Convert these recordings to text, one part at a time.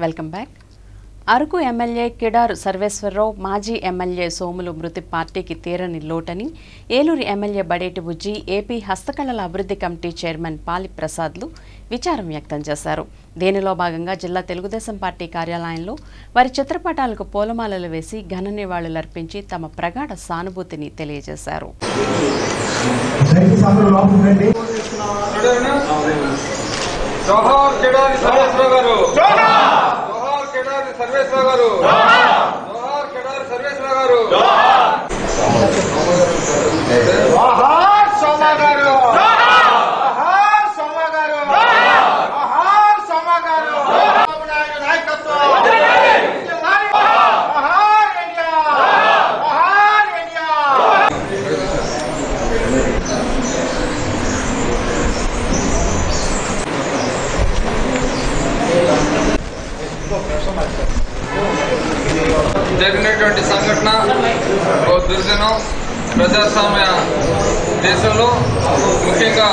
Welcome back Araku MLA Kidari Sarveswararao మాజీ MLA Somulu మృతి పార్టీకి తీరని లోటని ఏలూరు ఎమ్మెల్యే బడేటి బుజ్జి ఏపీ హస్తకళల అభివృద్ధి కమిటీ చైర్మన్ పాలి ప్రసాద్లు విచారం వ్యక్తం చేశారు దీనిలో భాగంగా జిల్లా తెలుగుదేశం పార్టీ కార్యాలయంలో వారి చిత్రపటాలకు పూలమాలలు వేసి ఘన నివాళులర్పించి తమ ప్రగాఢ సానుభూతిని తెలియజేశారు దయచేసి అందరూ లోపలికి రండి జోహార్ కేడారి సర్వేశ్వర గారు జోహార్ కేడారి సర్వేశ్వర గారు జోహార్ కేడారి సర్వేశ్వర గారు ఆహార్ సోమ గారు ఆహార్ సోమ గారు ఆహార్ సోమ గారు చంద్రబాబు నాయుడు నాయకత్వం ఆహార్ ఇండియా ఆహార్ ఇండియా జరిగినటువంటి సంఘటన ఓ దుర్దినం ప్రజాస్వామ్య దేశంలో ముఖ్యంగా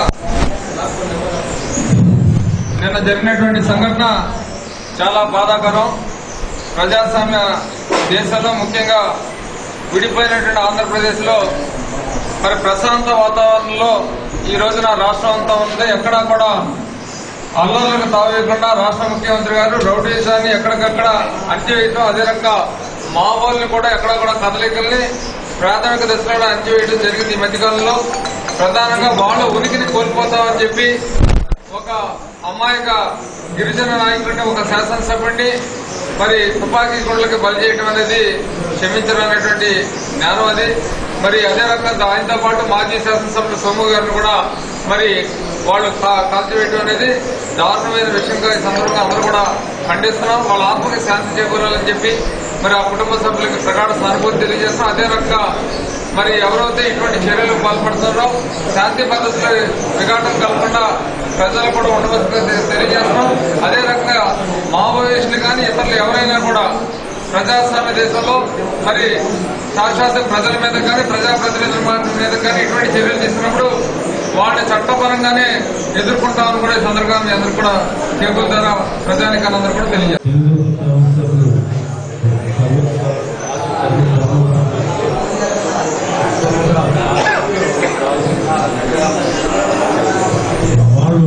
నిన్న జరిగినటువంటి సంఘటన చాలా బాధాకరం ప్రజాస్వామ్య దేశంలో ముఖ్యంగా విడిపోయినటువంటి ఆంధ్రప్రదేశ్లో మరి ప్రశాంత వాతావరణంలో ఈ రోజున రాష్ట్రం అంతా ఉంది ఎక్కడా కూడా అల్లర్లకు తావేయకుండా రాష్ట్ర ముఖ్యమంత్రి గారు రౌడీజాన్ని ఎక్కడికక్కడ అంటివేయటం అదే రకంగా మావోల్ని కూడా ఎక్కడ కూడా కదలికల్ని ప్రాథమిక దశలో అంటివేయడం జరిగింది ఈ మధ్యకాలంలో ప్రధానంగా వాళ్ళ ఉనికిని కోల్పోతామని చెప్పి ఒక అమాయక గిరిజన నాయకుడిని ఒక శాసనసభ్యుడిని మరి తుపాకీ గుండ్లకి బలి చేయడం అనేది క్షమించడమైనటువంటి జ్ఞానం అది మరి అదే రకంగా ఆయనతో పాటు మాజీ శాసనసభ్యులు సోము గారిని కూడా మరి వాళ్ళు కా- కాల్చివేయడం అనేది దారుణమైన విషయంగా ఈ సందర్భంగా అందరూ కూడా ఖండిస్తున్నాం వాళ్ళ ఆత్మకి శాంతి చేకూరాలని చెప్పి మరి ఆ కుటుంబ సభ్యులకి ప్రగాఢ సానుభూతి తెలియజేస్తున్నాం అదే రకంగా మరి ఎవరైతే ఇటువంటి చర్యలకు పాల్పడుతున్నారో శాంతి పద్ధతిలో విఘాటం కలగకుండా ప్రజలు కూడా ఉండవలసింది తెలియజేస్తున్నాం అదే రకంగా మావోయిస్టులు కానీ ఇతరులు ఎవరైనా కూడా ప్రజాస్వామ్య దేశంలో మరి సాక్షాత్ ప్రజల మీద కానీ ప్రజాప్రతినిధుల మీద కానీ ఇటువంటి చర్యలు తీసుకున్నప్పుడు వాడిని చట్టపరంగానే ఎదుర్కొంటామని కూడా ఈ సందర్భంగా మీ అందరూ కూడా కేబుల్ ద్వారా ప్రజానికాన్ని అందరూ కూడా తెలియజేస్తారు వాళ్ళు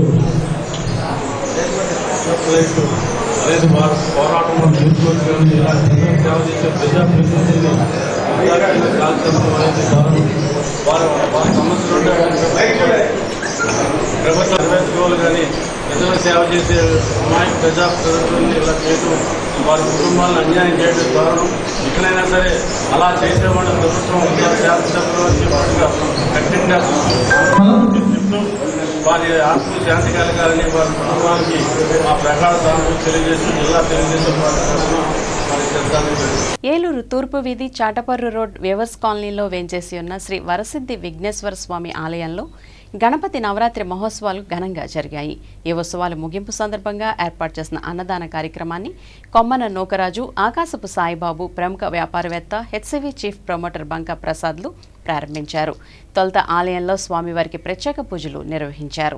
చెప్పలేదు లేదు వారు పోరాటంలో నిరుద్యోగులను ఇలా జీవన సేవ చేసే ప్రజాప్రతినిధులు కాల్చడం అనేది దారుణం. వారు వారి సమస్యలు ఉంటే ప్రభుత్వ నిర్వహించుకోవాలి కానీ ప్రజల సేవ చేసే అమాయక ప్రజాప్రతినిధులను ఇలా చేయడం వారి కుటుంబాలను అన్యాయం చేయడం దారుణం ఇకనైనా సరే అలా చేసేవాళ్ళు ప్రభుత్వం శాసనసభ్యులు అని చెప్పినట్టుగా కఠినంగా చెప్తూ వారి ఆత్మ శాంతి కలగాలని వారి కుటుంబానికి మా ప్రగాఢ సానుభూతి తెలియజేస్తూ జిల్లా తెలుగుదేశం పార్టీ తరఫున వారి శ్రద్ధాంజలి ఏలూరు తూర్పు వీధి చాటపర్రు రోడ్ వ్యవర్స్ కాలనీలో వేంచేసి ఉన్న శ్రీ వరసిద్ధి విఘ్నేశ్వర స్వామి ఆలయంలో గణపతి నవరాత్రి మహోత్సవాలు ఘనంగా జరిగాయి ఈ ఉత్సవాలు ముగింపు సందర్భంగా ఏర్పాటు చేసిన అన్నదాన కార్యక్రమాన్ని కొమ్మన నూకరాజు ఆకాశపు సాయిబాబు ప్రముఖ వ్యాపారవేత్త హెచ్సివి చీఫ్ ప్రమోటర్ బంకా ప్రసాద్లు ప్రారంభించారు తొలుత ఆలయంలో స్వామివారికి ప్రత్యేక పూజలు నిర్వహించారు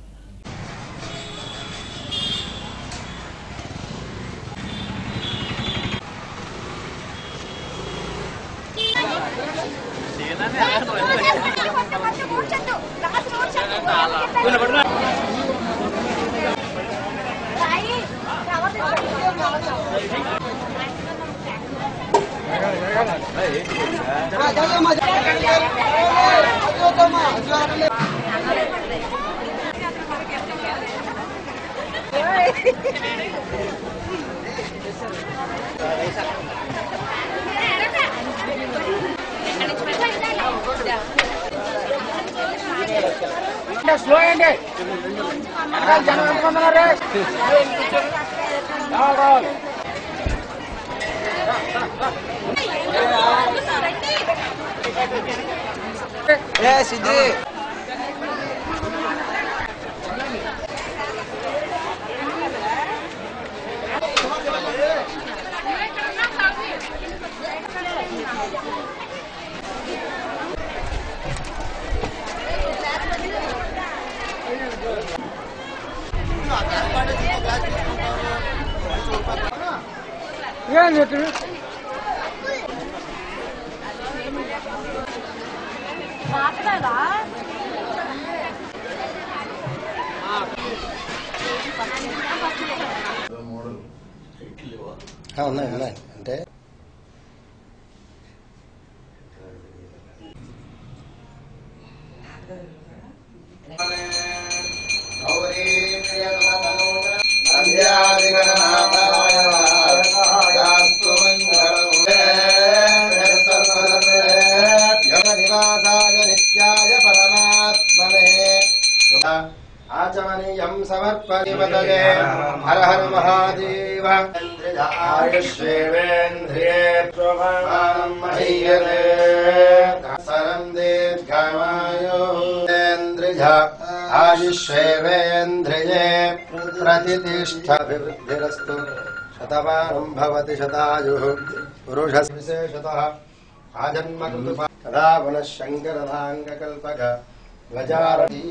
స్లో అండి జనం ఎంతమంది రావాలి ఆ ఆ, ఉన్నాయి ఉన్నాయి అంటే నివాసాయ నిత్యాయ పరమాత్మనే ఆచమనీయం సమర్పణిమతయే హర హర మహాదేవ ఆయుష్యేంద్రియే మహీయతే సరం దీర్ఘమాయుంద్రియ ఆయుష్యేంద్రియే ప్రతిష్టభివృద్ధిరస్తు శతమానం భవతి శతాయు పురుష విశేషతః ఆజన్మకృతు తదా పునః శంకరధాంగకల్పక ధ్వజారీ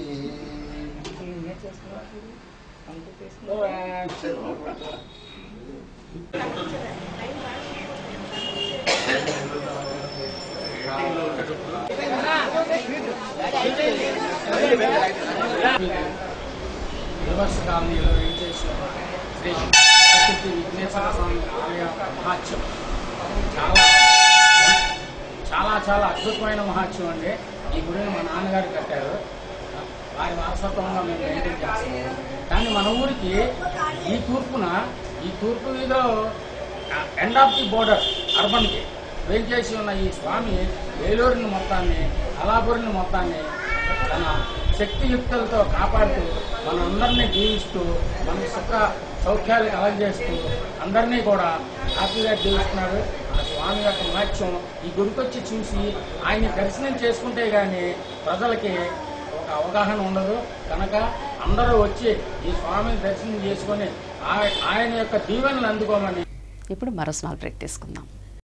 రివర్స్ కాలనీలో వేయించేసిన శ్రీ ప్రసిద్ధి విఘ్నేశ్వర స్వామి ఆలయ మహాత్యం చాలా చాలా చాలా అద్భుతమైన మహాత్యం అండి ఈ గుడిని మా నాన్నగారు కట్టారు వారి వారసత్వంగా మేము మెయింటైన్ చేస్తాము కానీ మన ఊరికి ఈ తూర్పున ఈ తూర్పు వీధిలో ఎండ్ ఆఫ్ ది బోర్డర్ అర్బన్కి వేంచేసి ఉన్న ఈ స్వామి వేలూరుని మొత్తాన్ని అలాపురిని మొత్తాన్ని తన శక్తియుక్తులతో కాపాడుతూ మనందరినీ జీవిస్తూ మన సుఖ సౌఖ్యాలు కలగజేస్తూ అందరినీ కూడా హ్యాపీగా జీవిస్తున్నాడు ఆ స్వామి యొక్క మహత్యం ఈ గుడికొచ్చి చూసి ఆయన్ని దర్శనం చేసుకుంటే గాని ప్రజలకి ఒక అవగాహన ఉండదు కనుక అందరూ వచ్చి ఈ స్వామిని దర్శనం చేసుకొని ఆయ- ఆయన యొక్క దీవెనలు అందుకోమని ఇప్పుడు మరో స్మాల్ బ్రేక్ తీసుకుందాం